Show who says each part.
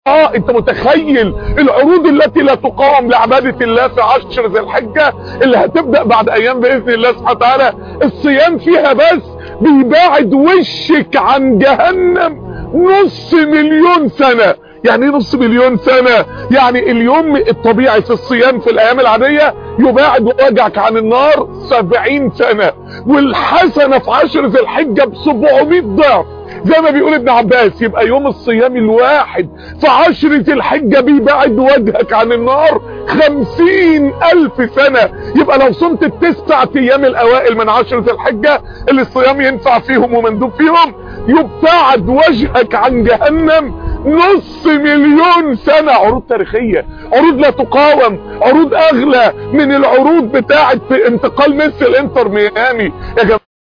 Speaker 1: اه انت متخيل العروض التي لا تقاوم لعبادة الله في عشر ذي الحجة اللي هتبدأ بعد ايام باذن الله سبحانه وتعالى الصيام فيها بس بيباعد وشك عن جهنم نص مليون سنة يعني ايه نص مليون سنة يعني اليوم الطبيعي في الصيام في الايام العادية يباعد وجعك عن النار سبعين سنة والحسنة في عشر ذي الحجة بسبعمائة ضعف زي ما بيقول ابن عباس يبقى يوم الصيام الواحد في عشرة الحجة بيبعد وجهك عن النار خمسين الف سنة يبقى لو صمت التسعة ايام الاوائل من عشرة الحجة اللي الصيام ينفع فيهم ومندوب فيهم يبتعد وجهك عن جهنم نص مليون سنة عروض تاريخية عروض لا تقاوم عروض اغلى من العروض بتاعت انتقال ميسي الانتر ميامي يا جماعة